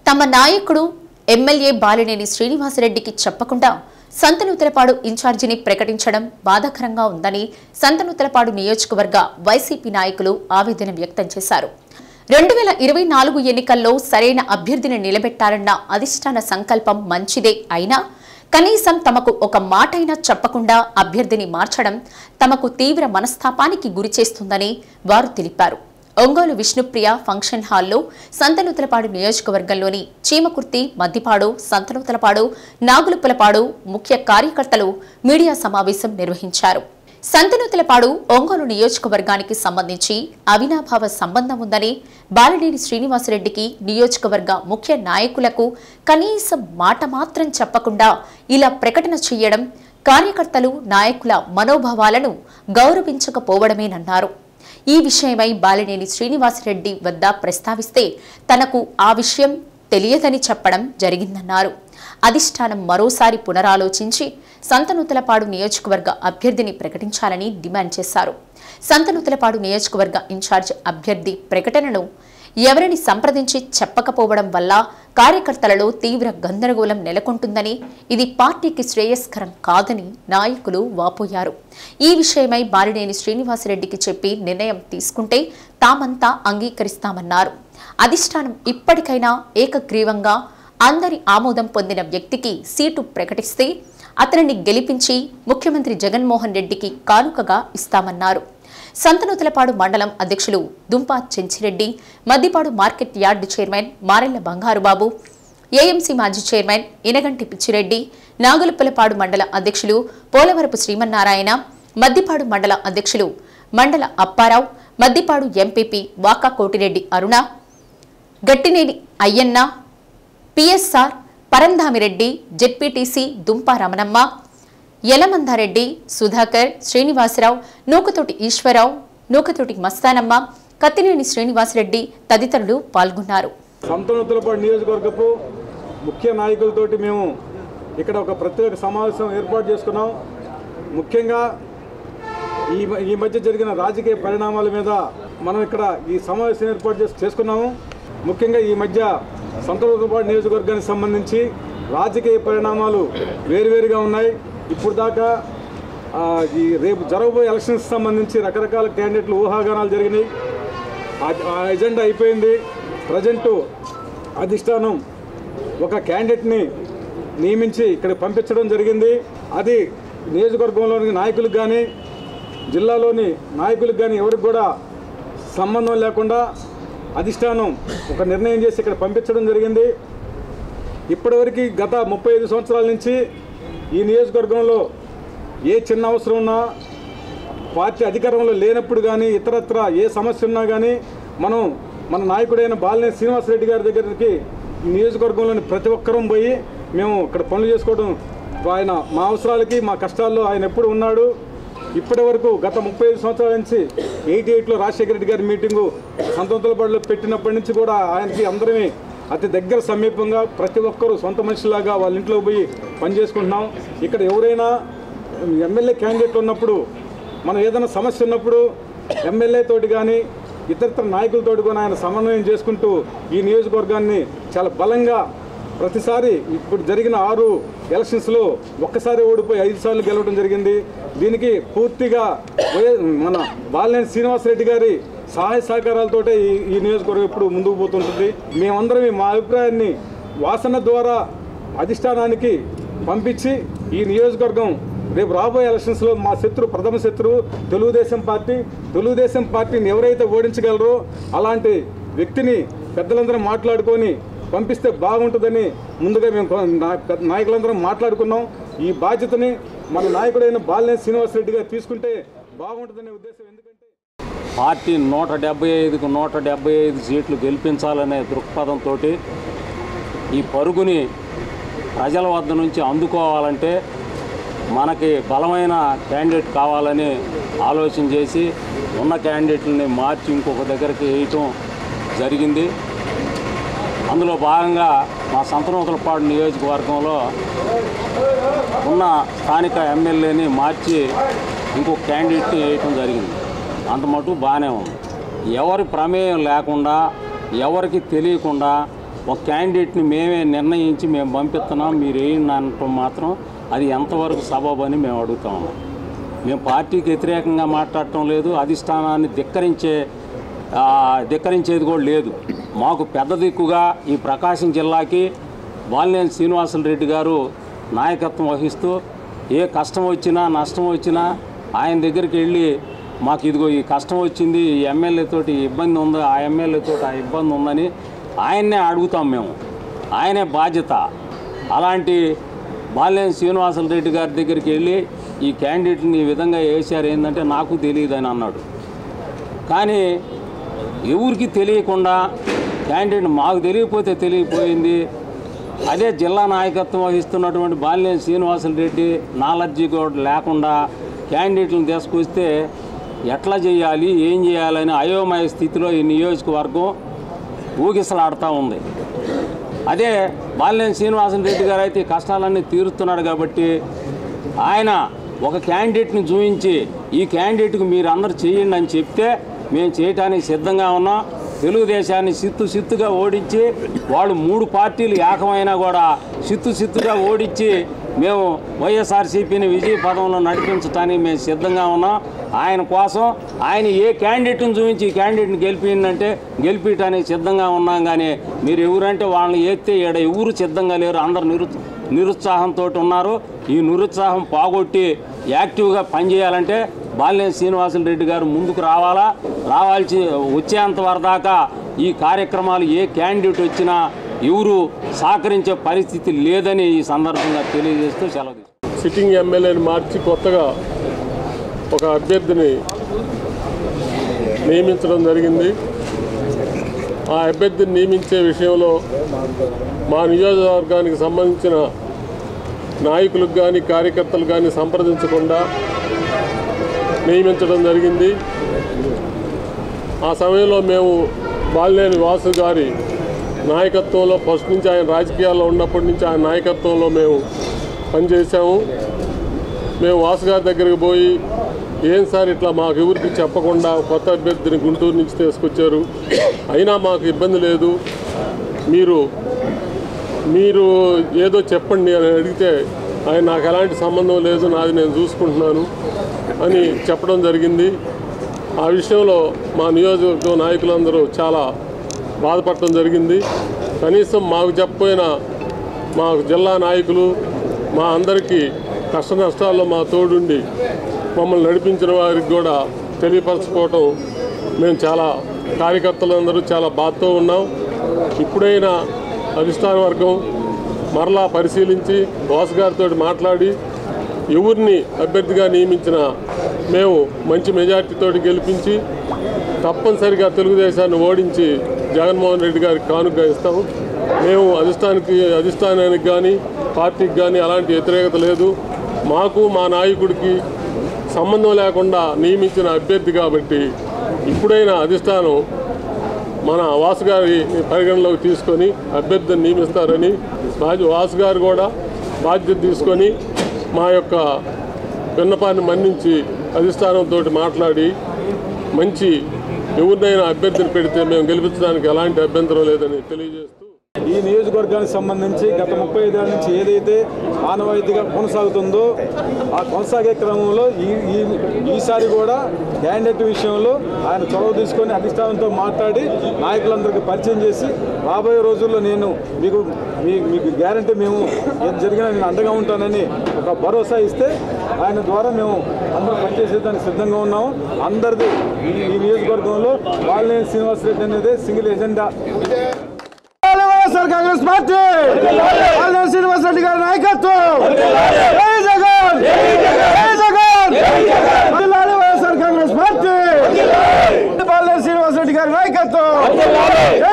తమ నాయకుడు ఎమ్మెల్యే బాలినేని శ్రీనివాసరెడ్డికి చెప్పకుండా సంతనూతలపాడు ఇన్ఛార్జిని ప్రకటించడం బాధాకరంగా ఉందని సంతనూతలపాడు నియోజకవర్గ వైసీపీ నాయకులు ఆవేదన వ్యక్తం చేశారు రెండు వేల ఇరవై నాలుగు ఎన్నికల్లో సరైన అభ్యర్థిని నిలబెట్టాలన్న అధిష్టాన సంకల్పం మంచిదే అయినా కనీసం తమకు ఒక మాటైనా చెప్పకుండా అభ్యర్థిని మార్చడం తమకు తీవ్ర మనస్తాపానికి గురిచేస్తుందని వారు తెలిపారు ఒంగోలు విష్ణుప్రియ ఫంక్షన్ హాల్లో సంతనూతలపాడు నియోజకవర్గంలోని చీమకుర్తి మద్దిపాడు సంతనూతలపాడు నాగులుపులపాడు ముఖ్య కార్యకర్తలు మీడియా సమావేశం నిర్వహించారు సంతనూతలపాడు ఒంగోలు నియోజకవర్గానికి సంబంధించి అవినాభావ సంబంధం ఉందని బాలినేని శ్రీనివాసరెడ్డికి నియోజకవర్గ ముఖ్య నాయకులకు కనీసం మాట మాత్రం చెప్పకుండా ఇలా ప్రకటన చేయడం కార్యకర్తలు నాయకుల మనోభావాలను గౌరవించకపోవడమేనన్నారు ఈ విషయమై బాలినేని శ్రీనివాసరెడ్డి వద్ద ప్రస్తావిస్తే తనకు ఆ విషయం తెలియదని చెప్పడం జరిగిందన్నారు అధిష్టానం మరోసారి పునరాలోచించి సంతనూతలపాడు నియోజకవర్గ అభ్యర్థిని ప్రకటించాలని డిమాండ్ చేశారు సంతనూతలపాడు నియోజకవర్గ ఇన్ఛార్జ్ అభ్యర్థి ప్రకటనను ఎవరిని సంప్రదించి చెప్పకపోవడం వల్ల కార్యకర్తలలో తీవ్ర గందరగోళం నెలకొంటుందని ఇది పార్టీకి శ్రేయస్కరం కాదని నాయకులు వాపోయారు ఈ విషయమై బాలినేని శ్రీనివాసరెడ్డికి చెప్పి నిర్ణయం తీసుకుంటే తామంతా అంగీకరిస్తామన్నారు అధిష్టానం ఇప్పటికైనా ఏకగ్రీవంగా అందరి ఆమోదం పొందిన వ్యక్తికి సీటు ప్రకటిస్తే అతనిని గెలిపించి ముఖ్యమంత్రి జగన్మోహన్ రెడ్డికి కానుకగా ఇస్తామన్నారు సంతనూతలపాడు మండలం అధ్యక్షులు Dumpa Chenchireddy Maddipadu market yard chairman Marella Bangarubabu AMC మాజీ చైర్మన్ ఇనగంటి పిచ్చిరెడ్డి నాగులపలపాడు మండల అధ్యక్షులు పోలవరపు శ్రీమన్నారాయణ మద్దిపాడు మండల అధ్యక్షులు Mandala Apparao Maddipadu MPP Vaka Kotireddy Aruna Gattineni Ayyanna PSR Parandhamireddy ZPTC Dumpa Ramanamma Yalamandareddy Sudhakar Srinivasarao Nukathoti Eswararao Nukathoti Mastanamma Kathineni Srinivasareddy తదితరులు పాల్గొన్నారు సంతనూతలపాడు నియోజకవర్గపు ముఖ్య నాయకులతోటి మేము ఇక్కడ ఒక ప్రత్యేక సమావేశం ఏర్పాటు చేసుకున్నాం ముఖ్యంగా ఈ మ- ఈ మధ్య జరిగిన రాజకీయ పరిణామాల మీద మనం ఇక్కడ ఈ సమావేశం ఏర్పాటు చేసు చేసుకున్నాము ముఖ్యంగా ఈ మధ్య సంతనూతలపాడు నియోజకవర్గానికి సంబంధించి రాజకీయ పరిణామాలు వేరువేరుగా ఉన్నాయి ఇప్పుడు దాకా ఆ, ఈ రేపు జరగబోయే ఎలక్షన్స్ సంబంధించి రకరకాల క్యాండిడేట్లు ఊహాగానాలు జరిగినాయి ఆ- ఆ ఎజెండా అయిపోయింది ప్రజెంటు అధిష్టానం ఒక క్యాండిడేట్ని నియమించి ఇక్కడ పంపించడం జరిగింది అది నియోజకవర్గంలోని నాయకులకు కానీ జిల్లాలోని నాయకులకు కానీ ఎవరికి కూడా సంబంధం లేకుండా అధిష్టానం ఒక నిర్ణయం చేసి ఇక్కడ పంపించడం జరిగింది ఇప్పటివరకు గత ముప్పై ఐదు సంవత్సరాల నుంచి ఈ నియోజకవర్గంలో ఏ చిన్న అవసరం ఉన్నా పార్టీ అధికారంలో లేనప్పుడు కానీ ఇతరత్ర ఏ సమస్య ఉన్నా కానీ మనం మన నాయకుడైన బాలినేని శ్రీనివాసరెడ్డి గారి దగ్గరికి ఈ నియోజకవర్గంలోని ప్రతి ఒక్కరూ పోయి మేము ఇక్కడ పనులు చేసుకోవడం ఆయన మా అవసరాలకి మా కష్టాల్లో ఆయన ఎప్పుడు ఉన్నాడు ఇప్పటి వరకు గత ముప్పై ఐదు సంవత్సరాల నుంచి ఎయిటీ ఎయిట్లో రాజశేఖర రెడ్డి గారి మీటింగు సంతోతలపాడులో పెట్టినప్పటి నుంచి కూడా ఆయనకి అందరమే అతి దగ్గర సమీపంగా ప్రతి ఒక్కరూ సొంత మనిషిలాగా వాళ్ళ ఇంట్లో పోయి పనిచేసుకుంటున్నాం ఇక్కడ ఎవరైనా ఎమ్మెల్యే క్యాండిడేట్లు ఉన్నప్పుడు మనం ఏదైనా సమస్య ఉన్నప్పుడు ఎమ్మెల్యే తోటి కానీ ఇతరత్ర నాయకులతోటి కూడా ఆయన సమన్వయం చేసుకుంటూ ఈ నియోజకవర్గాన్ని చాలా బలంగా ప్రతిసారి ఇప్పుడు జరిగిన ఆరు ఎలక్షన్స్లో ఒక్కసారి ఓడిపోయి ఐదు సార్లు గెలవడం జరిగింది దీనికి పూర్తిగా వైఎ- మన బాలినేని శ్రీనివాసరెడ్డి గారి సహాయ సహకారాలతోటే ఈ ఈ నియోజకవర్గం ఇప్పుడు ముందుకు పోతుంటుంది మేమందరం మా అభిప్రాయాన్ని వాసన ద్వారా అధిష్టానానికి పంపించి ఈ నియోజకవర్గం రేపు రాబోయే ఎలక్షన్స్లో మా శత్రు ప్రథమ శత్రువు తెలుగుదేశం పార్టీ తెలుగుదేశం పార్టీని ఎవరైతే ఓడించగలరో అలాంటి వ్యక్తిని పెద్దలందరం మాట్లాడుకొని పంపిస్తే బాగుంటుందని ముందుగా మేము కొ- నా- పెద్ద నాయకులందరం మాట్లాడుకున్నాం ఈ బాధ్యతని మన నాయకుడైన బాలినేని శ్రీనివాసరెడ్డి గారు తీసుకుంటే బాగుంటుందనే ఉద్దేశం ఎందుకంటే పార్టీ నూట డెబ్బై ఐదుకు నూట డెబ్బై ఐదు సీట్లు గెలిపించాలనే దృక్పథంతో ఈ పరుగుని ప్రజల వద్ద నుంచి అందుకోవాలంటే మనకి బలమైన క్యాండిడేట్ కావాలని ఆలోచన చేసి ఉన్న క్యాండిడేట్లని మార్చి ఇంకొక దగ్గరికి వేయటం జరిగింది అందులో భాగంగా మా సంతనూతలపాడు నియోజకవర్గంలో ఉన్న స్థానిక ఎమ్మెల్యేని మార్చి ఇంకొక క్యాండిడేట్ని వేయటం జరిగింది అంత మటు బాగానే ఉంది ఎవరి ప్రమేయం లేకుండా ఎవరికి తెలియకుండా ఒక క్యాండిడేట్ని మేమే నిర్ణయించి మేము పంపిస్తున్నాం మీరు వేయండి అనటం మాత్రం అది ఎంతవరకు సబబు అని మేము అడుగుతా ఉన్నాం మేము పార్టీకి వ్యతిరేకంగా మాట్లాడటం లేదు అధిష్టానాన్ని ధిక్కరించే ఆ, ధిక్కరించేది కూడా లేదు మాకు పెద్ద దిక్కుగా ఈ ప్రకాశం జిల్లాకి బాలినేని శ్రీనివాసులు రెడ్డి గారు నాయకత్వం వహిస్తూ ఏ కష్టం వచ్చినా నష్టం వచ్చినా ఆయన దగ్గరికి వెళ్ళి మాకు ఇదిగో ఈ కష్టం వచ్చింది ఈ ఎమ్మెల్యే తోటి ఈ ఇబ్బంది ఉంది ఆ ఎమ్మెల్యే తోటి ఆ ఇబ్బంది ఉందని ఆయన్నే అడుగుతాం మేము ఆయనే బాధ్యత అలాంటి బాలినేని శ్రీనివాసులు రెడ్డి గారి దగ్గరికి వెళ్ళి ఈ క్యాండిడేట్ని ఈ విధంగా వేశారు ఏంటంటే నాకు తెలియదు అని అన్నాడు కానీ ఎవరికి తెలియకుండా క్యాండిడేట్ మాకు తెలియకపోతే తెలియపోయింది అదే జిల్లా నాయకత్వం వహిస్తున్నటువంటి బాలినేని శ్రీనివాసులు రెడ్డి నాలెడ్జీ కూడా లేకుండా క్యాండిడేట్లను తీసుకొస్తే ఎట్లా చేయాలి ఏం చేయాలని అయోమయ స్థితిలో ఈ నియోజకవర్గం ఊగిసలాడుతూ ఉంది అదే బాలినేని శ్రీనివాసన్ రెడ్డి గారు అయితే ఈ కష్టాలన్నీ తీరుస్తున్నాడు కాబట్టి ఆయన ఒక క్యాండిడేట్ని చూపించి ఈ క్యాండిడేట్కి మీరు అందరు చేయండి అని చెప్తే మేము చేయటానికి సిద్ధంగా ఉన్నాం తెలుగుదేశాన్ని సిత్తు సిత్తుగా ఓడించి వాళ్ళు మూడు పార్టీలు ఏకమైనా కూడా సిత్తు సిత్తుగా ఓడించి మేము వైఎస్ఆర్సీపీని విజయ పదంలో నడిపించడానికి మేము సిద్ధంగా ఉన్నాం ఆయన కోసం ఆయన ఏ క్యాండిడేట్ని చూపించి ఈ క్యాండిడేట్ని గెలిపిందంటే గెలిపించడానికి సిద్ధంగా ఉన్నాం కానీ మీరు ఎవరంటే వాళ్ళని ఏస్తే ఈడ ఎవరు సిద్ధంగా లేరు అందరు నిరు నిరుత్సాహంతో ఉన్నారు ఈ నిరుత్సాహం పోగొట్టి యాక్టివ్గా పనిచేయాలంటే బాలినేని శ్రీనివాసులు రెడ్డి గారు ముందుకు రావాలా రావాల్సి వచ్చేంత వరకు దాకా ఈ కార్యక్రమాలు ఏ క్యాండిడేట్ వచ్చినా ఎవరు సహకరించే పరిస్థితి లేదని ఈ సందర్భంగా తెలియజేస్తూ సెలవు తీసుకుంటాను. సిట్టింగ్ ఎమ్మెల్యేని మార్చి కొత్తగా ఒక అభ్యర్థిని నియమించడం జరిగింది ఆ అభ్యర్థిని నియమించే విషయంలో మా నియోజకవర్గానికి సంబంధించిన నాయకులకు కానీ కార్యకర్తలు కానీ సంప్రదించకుండా నియమించడం జరిగింది ఆ సమయంలో మేము బాలినేని వాసు గారి నాయకత్వంలో ఫస్ట్ నుంచి ఆయన రాజకీయాల్లో ఉన్నప్పటి నుంచి ఆయన నాయకత్వంలో మేము పనిచేసాము మేము వాసు గారి దగ్గరికి పోయి ఏం సార్ ఇట్లా మాకు ఎవరికి చెప్పకుండా కొత్త అభ్యర్థిని గుంటూరు నుంచి తీసుకొచ్చారు అయినా మాకు ఇబ్బంది లేదు మీరు మీరు ఏదో చెప్పండి అని అడిగితే ఆయన నాకు ఎలాంటి సంబంధం లేదు నాది నేను చూసుకుంటున్నాను అని చెప్పడం జరిగింది ఆ విషయంలో మా నియోజకవర్గం నాయకులందరూ చాలా బాధపడటం జరిగింది కనీసం మాకు చెప్పపోయిన మా జిల్లా నాయకులు మా అందరికీ కష్ట నష్టాల్లో మా తోడుండి మమ్మల్ని నడిపించిన వారికి కూడా తెలియపరచుకోవటం మేము చాలా కార్యకర్తలందరూ చాలా బాధతో ఉన్నాం ఇప్పుడైనా అధిష్టాన వర్గం మరలా పరిశీలించి బాస్ గారితో మాట్లాడి ఎవరిని అభ్యర్థిగా నియమించిన మేము మంచి మెజార్టీతో గెలిపించి తప్పనిసరిగా తెలుగుదేశాన్ని ఓడించి జగన్మోహన్ రెడ్డి గారికి కానుక ఇస్తాం మేము అధిష్టానికి అధిష్టానానికి కానీ పార్టీకి కానీ అలాంటి వ్యతిరేకత లేదు మాకు మా నాయకుడికి సంబంధం లేకుండా నియమించిన అభ్యర్థి కాబట్టి ఇప్పుడైనా అధిష్టానం మన వాసు గారి పరిగణలోకి తీసుకొని అభ్యర్థిని నియమిస్తారని రాజు వాసు గారు కూడా బాధ్యత తీసుకొని మా యొక్క విన్నపాన్ని మన్నించి అధిష్టానంతో మాట్లాడి మంచి ఎవరినైనా అభ్యర్థిని పెడితే మేము గెలిపించడానికి ఎలాంటి అభ్యంతరం లేదని తెలియజేస్తూ ఈ నియోజకవర్గానికి సంబంధించి గత ముప్పై ఐదేళ్ల నుంచి ఏదైతే ఆనవాయితీగా కొనసాగుతుందో ఆ కొనసాగే క్రమంలో ఈ ఈ ఈసారి కూడా క్యాండిడేట్ విషయంలో ఆయన చొరవ తీసుకొని అధిష్టానంతో మాట్లాడి నాయకులందరికీ పరిచయం చేసి రాబోయే రోజుల్లో నేను మీకు మీ మీకు గ్యారంటీ మేము ఏది జరిగినా నేను అండగా ఉంటానని ఒక భరోసా ఇస్తే ఆయన ద్వారా మేము అందరూ పనిచేసేదానికి సిద్ధంగా ఉన్నాము అందరిది ఈ ఈ నియోజకవర్గంలో బాలినేని శ్రీనివాసరెడ్డి అనేది single agenda YSR Congress party already Srinivas Reddy గారి నాయకత్వం జై జగన్ జై జగన్ జిల్లాలో YSR Congress party already Srinivas Reddy గారి నాయకత్వం జై